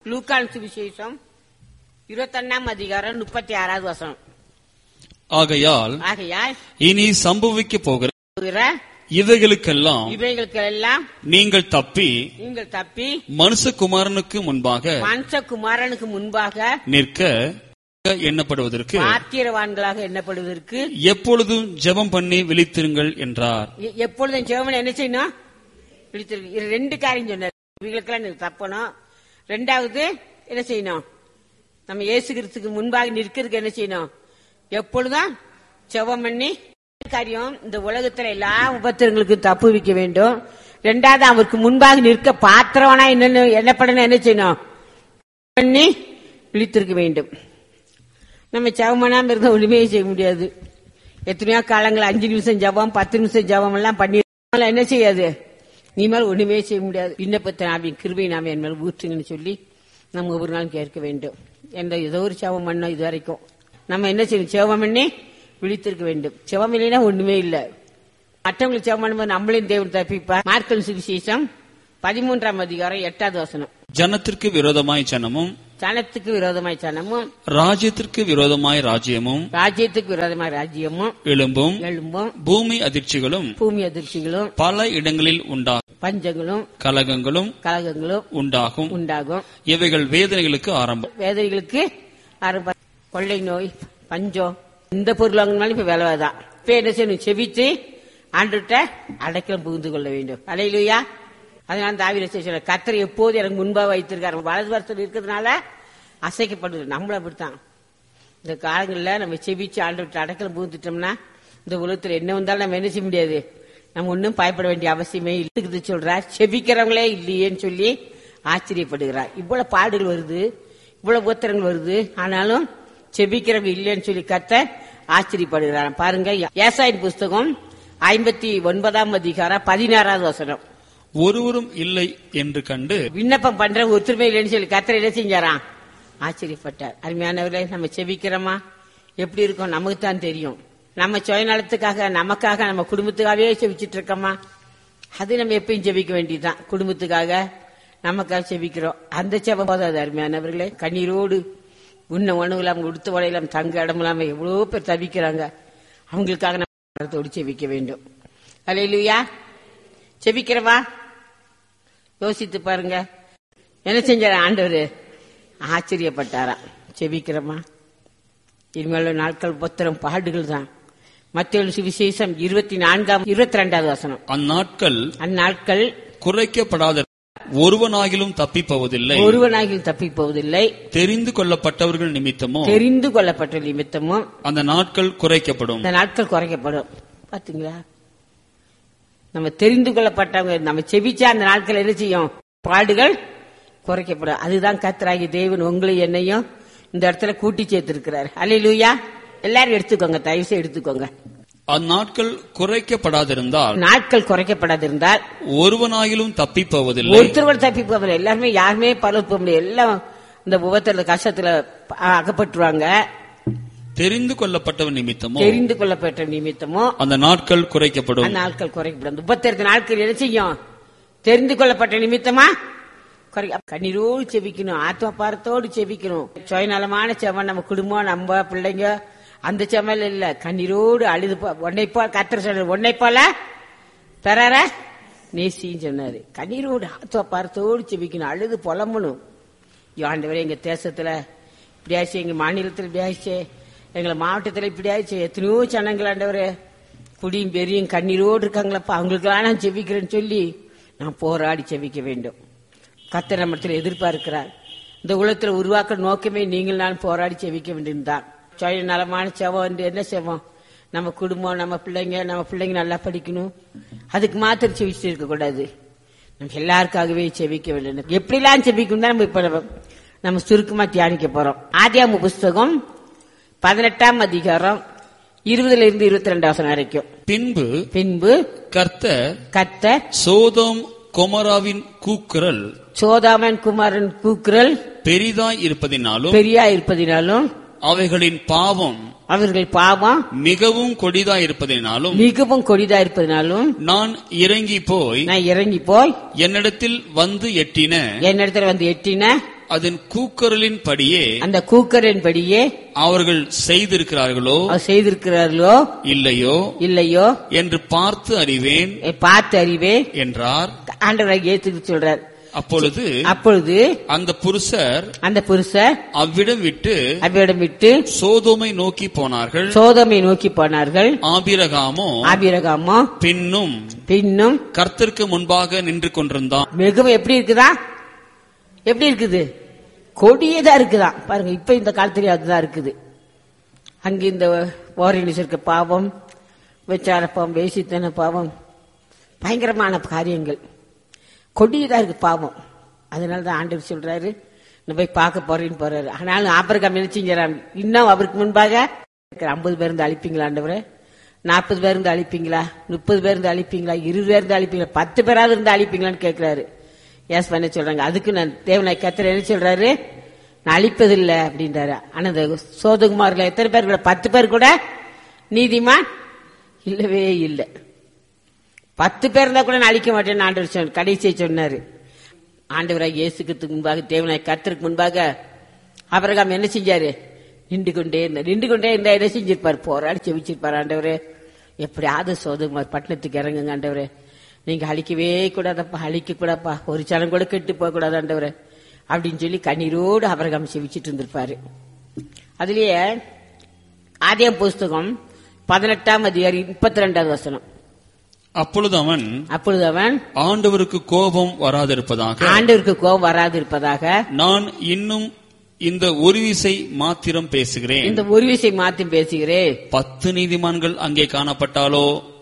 லூக்கான் சுவிசேஷம் இருபத்தொன்னாம் அதிகாரம் முப்பத்தி ஆறாவது வசனம் ஆகையால் ஆகையால் இனி சம்பவிக்க போகிற போகிற இவைகளுக்கெல்லாம் இவைகளுக்கெல்லாம் நீங்கள் தப்பி நீங்கள் தப்பி மனுஷகுமாரனுக்கு முன்பாக மனுஷகுமாரனுக்கு முன்பாக நிற்க எண்ணப்படுவதற்கு பாத்திரவான்களாக எண்ணப்படுவதற்கு எப்பொழுதும் ஜெபம் பண்ணி விழித்திருங்கள் என்றார் எ- எப்பொழுதும் ஜெபம் என்ன செய்யணும் விழித்திருக்கு. இது ரெண்டு காரியம் சொன்னார் இவங்களுக்கெல்லாம் நீங்க தப்பணும் ரெண்டாவது என்ன செய்யணும் நம்ம இயேசுகிறதுக்கு முன்பாக நிற்கிறதுக்கு என்ன செய்யணும் எப்பொழுதும் ஜெபம் பண்ணி காரியம் இந்த உலகத்துல எல்லா உபத்திரங்களுக்கும் தப்பு வைக்க வேண்டும் ரெண்டாவது அவருக்கு முன்பாக நிற்க பாத்திரவனா என்னன்னு என்னப்படணும் என்ன செய்யணும் பண்ணி விழித்திருக்க வேண்டும் நம்ம ஜெபம் பண்ணாம இருந்தா ஒண்ணுமே செய்ய முடியாது எத்தனையோ காலங்கள் அஞ்சு நிமிஷம் ஜெபம் பத்து நிமிஷம் ஜெபம் எல்லாம் பண்ணி அதனால என்ன செய்யாது நீ மேல ஒண்ணுமே செய்ய முடியாது விண்ணப்பத்தை நாம கிருபை நாம என் மேல ஊற்றுங்கன்னு சொல்லி நம்ம ஒவ்வொரு நாளும் கேட்க வேண்டும் என்ற ஏதோ ஒரு ஜெபம் பண்ணோம் இது வரைக்கும் நம்ம என்ன செய்யணும் ஜெபம் பண்ணி விழித்திருக்க வேண்டும் ஜெபம் இல்லைன்னா ஒண்ணுமே இல்லை மற்றவங்களுக்கு ஜெபம் பண்ணும்போது நம்மளையும் தேவன் தப்பிப்பா மார்க்கல் சுவிசேஷம் பதிமூன்றாம் அதிகாரம் எட்டாவது வசனம் ஜனத்திற்கு விரோதமாய் ஜனமும் சனத்துக்கு விரோதமாய் சனமும் ராஜ்யத்திற்கு விரோதமாய் ராஜ்யமும் ராஜ்யத்துக்கு விரோதமாய் ராஜ்யமும் எழும்பும் எழும்பும் பூமி அதிர்ச்சிகளும் பூமி அதிர்ச்சிகளும் பல இடங்களில் உண்டாகும் பஞ்சங்களும் கலகங்களும் கலகங்களும் உண்டாகும் உண்டாகும் இவைகள் வேதனைகளுக்கு ஆரம்பம் வேதனைகளுக்கு ஆரம்ப கொள்ளை நோய் பஞ்சம் இந்த பொருள் வாங்கினாலும் இப்ப விலை தான் இப்ப என்ன செய்யணும் செவிச்சு ஆண்டுகிட்ட அடைக்கலம் புகுந்து கொள்ள வேண்டும் அலையிலுயா அதனால தாவிர சொல்ல கத்தர் எப்போது எனக்கு முன்பா வைத்திருக்காரு வலது வருஷம் இருக்கிறதுனால அசைக்கப்படுது நம்மளும் அப்படித்தான் இந்த காலங்களில் நம்ம செவிச்சு ஆண்டு அடைக்கலம் புகுந்துட்டோம்னா இந்த உலகத்துல என்ன வந்தாலும் நம்ம என்ன செய்ய முடியாது நம்ம ஒன்றும் பயப்பட வேண்டிய அவசியமே இருக்குது சொல்றார் செபிக்கிறவங்களே இல்லையேன்னு சொல்லி ஆச்சரியப்படுகிறார் இவ்வளவு பாடுகள் வருது இவ்வளவு உத்தரங்கள் வருது ஆனாலும் செபிக்கிறவங்க இல்லைன்னு சொல்லி கத்த ஆச்சரியப்படுகிறார் பாருங்க ஏசாயின் புஸ்தகம் ஐம்பத்தி ஒன்பதாம் அதிகாரம் பதினாறாவது வசனம் ஒருவரும் இல்லை என்று கண்டு விண்ணப்பம் பண்ற ஒத்துமை இல்லைன்னு சொல்லி கத்தர் என்ன செஞ்சாராம் ஆச்சரியப்பட்டார் அருமையானவர்களே நம்ம செபிக்கிறோமா எப்படி இருக்கோம் நமக்கு தான் தெரியும் நம்ம சுயநலத்துக்காக நமக்காக நம்ம குடும்பத்துக்காகவே செபிச்சிட்டு இருக்கோமா அது நம்ம எப்பயும் செபிக்க வேண்டியதுதான் குடும்பத்துக்காக நமக்காக செபிக்கிறோம் அந்த செபம் போதாது அருமையானவர்களே கண்ணீரோடு உண்ண உணவு இல்லாம உடுத்த உடையிலாம் தங்க இடம் இல்லாம எவ்வளவு பேர் தவிக்கிறாங்க அவங்களுக்காக நம்ம கரத்தோடு செபிக்க வேண்டும் அலையிலுயா செபிக்கிறவா யோசித்து பாருங்க என்ன செஞ்சார ஆண்டவர் ஆச்சரியப்பட்டாராம் செபிக்கிறோமா இனிமேல் நாட்கள் புத்திரம் பாடுகள் தான் மத்திய சுவிசேஷம் இருபத்தி நான்காம் இருபத்தி ரெண்டாவது வசனம் அந்நாட்கள் அந்நாட்கள் குறைக்கப்படாத ஒருவனாகிலும் தப்பிப்போவதில்லை ஒருவனாகில் தப்பி போவதில்லை தெரிந்து கொள்ளப்பட்டவர்கள் நிமித்தமோ தெரிந்து கொள்ளப்பட்ட நிமித்தமும் அந்த நாட்கள் குறைக்கப்படும் அந்த நாட்கள் குறைக்கப்படும் பாத்தீங்களா நம்ம தெரிந்து கொள்ளப்பட்டவங்க நம்ம செபிச்சா அந்த நாட்கள் என்ன செய்யும் பாடுகள் குறைக்கப்படும் அதுதான் கத்தராகி தேவன் உங்களை என்னையும் இந்த இடத்துல கூட்டி சேர்த்திருக்கிறார் அல்லையா எல்லாரும் எடுத்துக்கோங்க தயவு செய்து எடுத்துக்கோங்க அந்நாட்கள் குறைக்கப்படாதிருந்தால் நாட்கள் குறைக்கப்படாதிருந்தால் ஒருவனாகிலும் தப்பிப்போவதில்லை ஒருத்தர் தப்பி போகல எல்லாருமே யாருமே பரவ போக முடியாது எல்லாம் இந்த உபத்திர கஷ்டத்துல அகப்பட்டுருவாங்க தெரிந்து கொள்ளப்பட்டவன் நிமித்தமோ தெரிந்து கொள்ளப்பட்ட நிமித்தமும் அந்த நாட்கள் குறைக்கப்படும் அந்த நாட்கள் குறைக்கப்படும் முப்பத்தி நாட்கள் என்ன செய்யும் தெரிந்து கொள்ளப்பட்ட நிமித்தமா குறை கண்ணீரோடு செபிக்கணும் ஆத்மா பாரத்தோடு செபிக்கணும் சுயநலமான செவன் நம்ம குடும்பம் நம்ம பிள்ளைங்க அந்த செமல் இல்ல கண்ணீரோடு அழுது போ- உன்னை போல கத்திர சொல்ற உன்னை போல தரார நேசின்னு சொன்னாரு கண்ணீரோடு ஆத்மா பாரத்தோடு செபிக்கணும் அழுது புலம்பணும் ஐயோ, ஆண்டவரே எங்க தேசத்துல இப்படி ஆச்சு எங்க மாநிலத்துல இப்படி ஆச்சு எங்களை மாவட்டத்துல இப்படி ஆச்சு எத்தனையோ ஜனங்கள் ஆண்டவரே குடியும் பெரியும் கண்ணீரோடு இருக்காங்களப்பா அவங்களுக்கெல்லாம் நான் செபிக்கிறேன்னு சொல்லி நான் போராடி செபிக்க வேண்டும் கத்தர் நம்மத்தில் எதிர்பார்க்கிறார் இந்த உலகத்துல உருவாக்க நோக்கமே நீங்கள் நான் போராடி செபிக்க வேண்டியதுதான் சுய நலமான செவம் வந்து என்ன செவம் நம்ம குடும்பம் நம்ம பிள்ளைங்க நம்ம பிள்ளைங்க நல்லா படிக்கணும் அதுக்கு மாத்திரம் செவிச்சுட்டு இருக்க கூடாது நம்ம எல்லாருக்காகவே செபிக்க வேண்டும் எப்படிலாம் செபிக்கணும் தான் நம்ம இப்ப நம்ம- நம்ம சுருக்கமா தியானிக்க போறோம் ஆதியாம புஸ்தகம் பதினெட்டாம் அதிகாரம் இருபதுல இருந்து இருபத்தி ரெண்டு வசனம் வரைக்கும் பின்பு பின்பு கர்த்தர் கத்தர் சோதோம் கொமராவின் கூக்குரல் சோதாமன் குமாரன் கூக்குரல் பெரிதாய் இருப்பதினாலும் பெரியா இருப்பதினாலும் அவைகளின் பாவம் அவர்கள் பாவம் மிகவும் கொடிதாய் இருப்பதினாலும் மிகவும் கொடிதா இருப்பதினாலும் நான் இறங்கி போய் நான் இறங்கி போய் என்னிடத்தில் வந்து எட்டின என்னிடத்துல வந்து எட்டின அதன் கூக்குரலின் படியே அந்த கூக்கரின் படியே அவர்கள் செய்திருக்கிறார்களோ அவர் செய்திருக்கிறார்களோ இல்லையோ இல்லையோ என்று பார்த்து அறிவேன் எ- பார்த்து அறிவே என்றார் ஆண்டவராக ஏத்துக்கு சொல்றார் அப்பொழுது அப்பொழுது அந்த புருஷர் அந்த புருஷர் அவ்விடம் விட்டு அவ்விடம் விட்டு சோதோமை நோக்கி போனார்கள் சோதமை நோக்கி போனார்கள் ஆபிரகாமோ ஆபிரகாமோ பின்னும் பின்னும் கர்த்தருக்கு முன்பாக நின்று கொண்டிருந்தான் மிகவும் எப்படி இருக்குதா எப்படி இருக்குது கொடியதா இருக்குதா பாருங்க இப்ப இந்த காலத்துல அதுதான் இருக்குது அங்க இந்த ஓரினிஸ் இருக்க பாவம் விச்சார பாவம் வேசித்தன பாவம் பயங்கரமான காரியங்கள் கொடியதா இருக்கு பாவம் அதனால தான் ஆண்டவர் சொல்றாரு நான் போய் பார்க்க போறேன்னு போறாரு ஆனாலும் ஆபரகம் என்ன செஞ்சாராம் இன்னும் அவருக்கு முன்பாக ஐம்பது பேர் இருந்து அழிப்பீங்களா ஆண்டவரே நாற்பது பேர் இருந்து அழிப்பீங்களா முப்பது பேர் இருந்து அழிப்பீங்களா இருபது பேர் இருந்து அழிப்பீங்களா பத்து பேராவது இருந்து அழிப்பீங்களான்னு கேட்கிறாரு ஏஸ் பண்ண சொல்றாங்க அதுக்கு நான் தேவனாய் கத்திர என்ன சொல்றாரு நான் அழிப்பதில்லை அப்படின்றாரு ஆனா இந்த சோதகுமார்ல எத்தனை பேர் கூட பத்து பேர் கூட நீதிமான் இல்லவே இல்லை பத்து பேர் இருந்தா கூட நான் அழிக்க மாட்டேன்னு ஆண்டவர் சொன்ன கடைசியை சொன்னாரு ஆண்டவராக இயேசுக்கு முன்பாக தேவனாய் கர்த்தருக்கு முன்பாக அபரகாம் என்ன செஞ்சாரு நின்று கொண்டே இருந்தார் நின்று கொண்டே இருந்தா என்ன செஞ்சிருப்பார் போராடி செவிச்சிருப்பார் ஆண்டவரே எப்படியாவது சோதகுமார் பட்டணத்துக்கு இறங்குங்க ஆண்டவரே நீங்க அழிக்கவே கூடாதப்பா அழிக்க கூடாப்பா ஒரு சனம் கூட கெட்டு போக கூடாது ஆண்டவரே அப்படின்னு சொல்லி கண்ணீரோடு அபரகாம் செவிச்சிட்டு இருந்திருப்பாரு அதுலயே ஆதியம் புஸ்தகம் பதினெட்டாம் அதிகாரி முப்பத்தி ரெண்டாவது வசனம் அப்பொழுது அவன் அப்பொழுது அவன் ஆண்டவருக்கு கோபம் வராதிருப்பதாக ஆண்டவருக்கு கோபம் வராது இருப்பதாக நான் இன்னும் இந்த ஒரு விசை மாத்திரம் பேசுகிறேன் இந்த ஒரு விஷயம் மாத்தி பேசுகிறேன் பத்து நீதிமான்கள் அங்கே காணப்பட்டாலோ